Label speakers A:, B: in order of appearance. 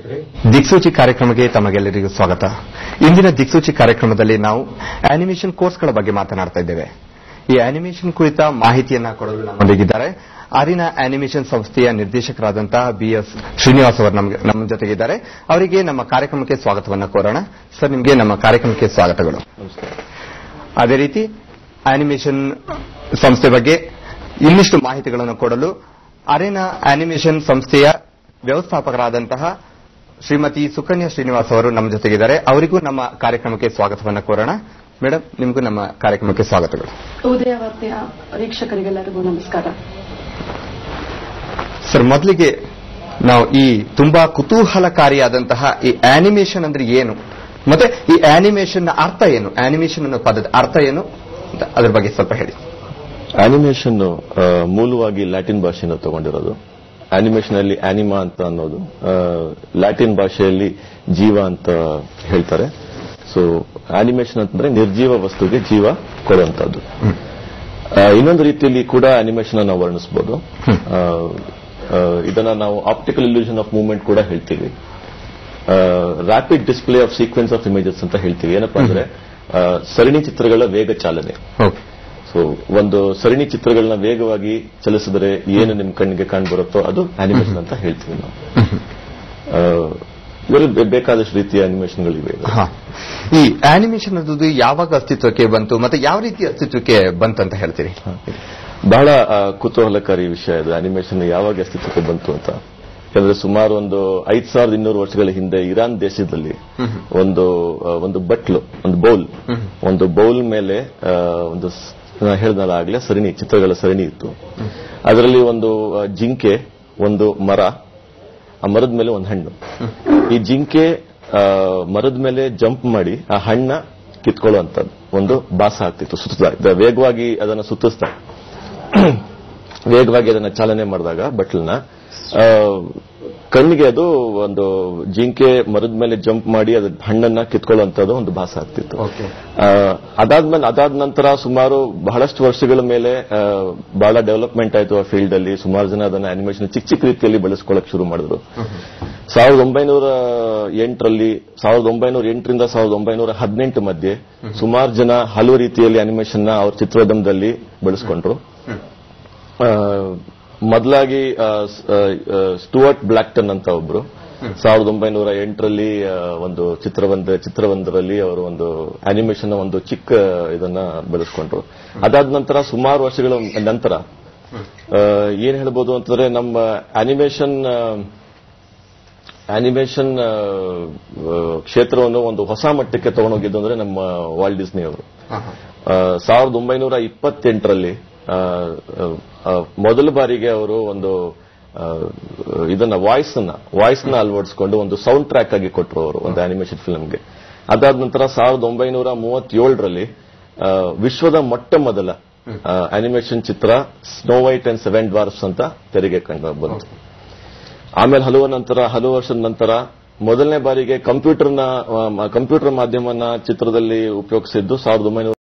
A: ದಿಕ್ಸೂಚಿ ಕಾರ್ಯಕ್ರಮಕ್ಕೆ ತಮಗೆಲ್ಲರಿಗೂ ಸ್ವಾಗತ ಇಂದಿನ ದಿಕ್ಸೂಚಿ ಕಾರ್ಯಕ್ರಮದಲ್ಲಿ ನಾವು ಆನಿಮೇಷನ್ ಕೋರ್ಸ್ಗಳ ಬಗ್ಗೆ ಮಾತನಾಡ್ತಾ ಇದ್ದೇವೆ ಈ ಆನಿಮೇಷನ್ ಕುರಿತ ಮಾಹಿತಿಯನ್ನ ಕೊಡಲು ನಮ್ಮೊಂದಿಗಿದ್ದಾರೆ ಅರಿನ ಆನಿಮೇಷನ್ ಸಂಸ್ಥೆಯ ನಿರ್ದೇಶಕರಾದಂತಹ ಬಿ ಎಸ್ ಶ್ರೀನಿವಾಸ್ ಅವರು ನಮ್ಗೆ- ನಮ್ಮ ಜೊತೆಗಿದ್ದಾರೆ ಅವರಿಗೆ ನಮ್ಮ ಕಾರ್ಯಕ್ರಮಕ್ಕೆ ಸ್ವಾಗತವನ್ನ ಕೋರೋಣ ಸರ್ ನಿಮಗೆ ನಮ್ಮ ಕಾರ್ಯಕ್ರಮಕ್ಕೆ ಸ್ವಾಗತಗಳು ಅದೇ ರೀತಿ ಆನಿಮೇಷನ್ ಸಂಸ್ಥೆ ಬಗ್ಗೆ ಇನ್ನಿಷ್ಟು ಮಾಹಿತಿಗಳನ್ನು ಕೊಡಲು ಅರೇನಾ ಆನಿಮೇಷನ್ ಸಂಸ್ಥೆಯ ವ್ಯವಸ್ಥಾಪಕರಾದಂತಹ ಶ್ರೀಮತಿ ಸುಕನ್ಯಾ ಶ್ರೀನಿವಾಸ್ ಅವರು ನಮ್ಮ ಜೊತೆಗಿದ್ದಾರೆ ಅವರಿಗೂ ನಮ್ಮ ಕಾರ್ಯಕ್ರಮಕ್ಕೆ ಸ್ವಾಗತವನ್ನು ಕೋರೋಣ ಮೇಡಮ್ ನಿಮಗೂ ನಮ್ಮ ಕಾರ್ಯಕ್ರಮಕ್ಕೆ ಸ್ವಾಗತಗಳು
B: ಉದಯ ವಾರ್ತೆಯ ವೀಕ್ಷಕರಿಗೆಲ್ಲರಿಗೂ ನಮಸ್ಕಾರ
A: ಸರ್ ಮೊದಲಿಗೆ ನಾವು ಈ ತುಂಬಾ ಕುತೂಹಲಕಾರಿಯಾದಂತಹ ಈ ಆನಿಮೇಷನ್ ಅಂದ್ರೆ ಏನು ಮತ್ತೆ ಈ ಆನಿಮೇಷನ್ ನ ಅರ್ಥ ಏನು ಆನಿಮೇಷನ್ ಅನ್ನೋ ಪದದ ಅರ್ಥ ಏನು ಅಂತ ಅದ್ರ ಬಗ್ಗೆ ಸ್ವಲ್ಪ ಹೇಳಿ
C: ಆನಿಮೇಷನ್ ಮೂಲವಾಗಿ ಲ್ಯಾಟಿನ್ ಭಾಷೆಯನ್ನು ತಗೊಂಡಿರೋದು ಆನಿಮೇಷನ್ ಅಲ್ಲಿ ಆನಿಮಾ ಅಂತ ಅನ್ನೋದು ಆ, ಲ್ಯಾಟಿನ್ ಭಾಷೆಯಲ್ಲಿ ಜೀವ ಅಂತ ಹೇಳ್ತಾರೆ ಸೊ ಆನಿಮೇಷನ್ ಅಂತಂದ್ರೆ ನಿರ್ಜೀವ ವಸ್ತುಗೆ ಜೀವ ಕೊಡುವಂತದ್ದು ಆ, ಇನ್ನೊಂದು ರೀತಿಯಲ್ಲಿ ಕೂಡ ಆನಿಮೇಷನ್ ಅನ್ನು ವರ್ಣಿಸಬಹುದು ಆ, ಆ, ಇದನ್ನ ನಾವು ಆಪ್ಟಿಕಲ್ ಇಲ್ಯೂಷನ್ ಆಫ್ ಮೂವ್ಮೆಂಟ್ ಕೂಡ ಹೇಳ್ತೀವಿ rapid display of sequence of images ಅಂತ ಹೇಳ್ತೀವಿ ಏನಪ್ಪಾ ಅಂದ್ರೆ ಆ, ಸರಣಿ ಚಿತ್ರಗಳ ವೇಗ ಚಾಲನೆ
A: ಓಕೆ
C: ಸೊ ಒಂದು ಸರಣಿ ಚಿತ್ರಗಳನ್ನ ವೇಗವಾಗಿ ಚಲಿಸಿದರೆ ಏನು ನಿಮ್ ಕಣ್ಣಿಗೆ ಕಾಣ್ ಬರುತ್ತೋ ಅದು ಆನಿಮೇಷನ್ ಅಂತ ಹೇಳ್ತೀವಿ ನಾವು ಆ, ಇದರಲ್ಲಿ ಬೆ- ಬೇಕಾದಷ್ಟು ರೀತಿಯ ಅನಿಮೇಷನ್ಗಳಿವೆ
A: ಹಾ. ಈ ಆನಿಮೇಷನ್ ಅನ್ನೋದು ಯಾವಾಗ ಅಸ್ತಿತ್ವಕ್ಕೆ ಬಂತು ಮತ್ತೆ ಯಾವ ರೀತಿ ಅಸ್ತಿತ್ವಕ್ಕೆ ಬಂತಂತ ಹೇಳ್ತೀರಿ
C: ಬಹಳ ಆ, ಕುತೂಹಲಕಾರಿ ವಿಷಯ ಇದು ಅನಿಮೇಷನ್ ಯಾವಾಗ ಅಸ್ತಿತ್ವಕ್ಕೆ ಬಂತು ಅಂತ ಯಾಕಂದ್ರೆ ಸುಮಾರು ಒಂದು ಐದ್ ಸಾವಿರದ ಇನ್ನೂರು ವರ್ಷಗಳ ಹಿಂದೆ ಇರಾನ್ ದೇಶದಲ್ಲಿ ಒಂದು ಆ, ಒಂದು ಬಟ್ಲು ಒಂದು ಬೌಲ್ ಒಂದು ಬೌಲ್ ಮೇಲೆ ಆ, ಒಂದು ಸ್- ನಾ ಹೇಳ್ದಲ್ಲ ಆಗ್ಲೇ ಸರಣಿ ಚಿತ್ರಗಳ ಸರಣಿ ಇತ್ತು ಅದರಲ್ಲಿ ಒಂದು ಆ, ಜಿಂಕೆ ಒಂದು ಮರ ಆ ಮರದ ಮೇಲೆ ಒಂದು ಹಣ್ಣು ಈ ಜಿಂಕೆ ಆ, ಮರದ ಮೇಲೆ ಜಂಪ್ ಮಾಡಿ ಆ ಹಣ್ಣ ಕಿತ್ಕೊಳ್ಳುವಂತದ್ದು ಒಂದು ಬಾಸ ಆಗ್ತಿತ್ತು ಸುತ್ತದ ಇದ ವೇಗವಾಗಿ ಅದನ್ನ ಸುತ್ತಿಸ್ತಾ ವೇಗವಾಗಿ ಅದನ್ನ ಚಾಲನೆ ಮಾಡಿದಾಗ ಬಟ್ಲನ್ನ ಆ, ಕಣ್ಣಿಗೆ ಅದು ಒಂದು ಜಿಂಕೆ ಮರದ ಮೇಲೆ ಜಂಪ್ ಮಾಡಿ ಅದ್ರ ಹಣ್ಣನ್ನ ಕಿತ್ಕೊಳ್ಳುವಂತದ್ದು ಒಂದು ಭಾಸ ಆಗ್ತಿತ್ತು
A: Okay.
C: ಆ, ಅದಾದ್ಮೇಲೆ ಅದಾದ ನಂತರ ಸುಮಾರು ಬಹಳಷ್ಟು ವರ್ಷಗಳ ಮೇಲೆ ಆ, ಬಹಳ ಡೆವಲಪ್ಮೆಂಟ್ ಆಯಿತು ಆ ಫೀಲ್ಡ್ ಅಲ್ಲಿ ಸುಮಾರು ಜನ ಅದನ್ನ ಅನಿಮೇಷನ್ ಚಿಕ್ಕ ಚಿಕ್ಕ ರೀತಿಯಲ್ಲಿ ಬಳಸ್ಕೊಳ್ಳಕ್ ಶುರು ಮಾಡಿದ್ರು ಸಾವಿರದ ಒಂಬೈನೂರ ಎಂಟರಲ್ಲಿ ಸಾವಿರದ ಒಂಬೈನೂರ ಎಂಟರಿಂದ ಸಾವಿರದ ಒಂಬೈನೂರ ಹದಿನೆಂಟು ಮಧ್ಯೆ ಸುಮಾರು ಜನ ಹಲವು ರೀತಿಯಲ್ಲಿ ಅನಿಮೇಷನ್ ನ ಅವ್ರ ಚಿತ್ರೋದ್ಯಮದಲ್ಲಿ ಬಳಸ್ಕೊಂಡ್ರು ಆ, ಮೊದಲಾಗಿ ಆ, ಸ್- ಆ, ಆ, ಸ್ಟುವರ್ಟ್ ಬ್ಲಾಕ್ಟನ್ ಅಂತ ಒಬ್ರು ಸಾವಿರದ ಒಂಬೈನೂರ ಎಂಟರಲ್ಲಿ ಆ, ಒಂದು ಚಿತ್ರವೊಂದ ಚಿತ್ರವೊಂದರಲ್ಲಿ ಅವರು ಒಂದು ಅನಿಮೇಷನ್ ಒಂದು ಚಿಕ್ಕ ಇದನ್ನ ಬೆಳೆಸ್ಕೊಂಡ್ರು ಅದಾದ ನಂತರ ಸುಮಾರು ವರ್ಷಗಳ ನಂತರ ಆ, ಏನ್ ಹೇಳ್ಬೋದು ಅಂತಂದ್ರೆ ನಮ್ಮ ಅನಿಮೇಷನ್ ಅನಿಮೇಷನ್ ಕ್ಷೇತ್ರವನ್ನು ಒಂದು ಹೊಸ ಮಟ್ಟಕ್ಕೆ ತಗೊಂಡೋಗಿದ್ದು ಅಂದ್ರೆ ನಮ್ಮ ವಾಲ್ಡ್ ಡಿಸ್ನಿ ಅವರು ಸಾವಿರದ ಒಂಬೈನೂರ ಇಪ್ಪತ್ತೆಂಟರಲ್ಲಿ ಆ, ಆ, ಮೊದಲ ಬಾರಿಗೆ ಅವರು ಒಂದು ಆ, ಇದನ್ನ ವಾಯ್ಸ್ ಅನ್ನ ವಾಯ್ಸ್ ನ ಅಳವಡಿಸಿಕೊಂಡು ಒಂದು ಸೌಂಡ್ ಟ್ರ್ಯಾಕ್ ಆಗಿ ಕೊಟ್ಟರು ಅವರು ಒಂದು ಅನಿಮೇಷನ್ ಫಿಲ್ಮ್ಗೆ ಅದಾದ ನಂತರ ಸಾವಿರದ ಒಂಬೈನೂರ ಮೂವತ್ತೇಳರಲ್ಲಿ ಆ, ವಿಶ್ವದ ಮೊಟ್ಟ ಮೊದಲ ಅನಿಮೇಷನ್ ಚಿತ್ರ snow white and seven dwarfs ಅಂತ ತೆರೆಗೆ ಕಂಡು ಬಂತು ಆಮೇಲೆ ಹಲವು ನಂತರ ಹಲವು ವರ್ಷದ ನಂತರ ಮೊದಲನೇ ಬಾರಿಗೆ ಕಂಪ್ಯೂಟರ್ನ ಕಂಪ್ಯೂಟರ್ ಮಾಧ್ಯಮನ ಚಿತ್ರದಲ್ಲಿ ಉಪಯೋಗಿಸಿದ್ದು ಸಾವಿರದ ಒಂಬೈನೂರ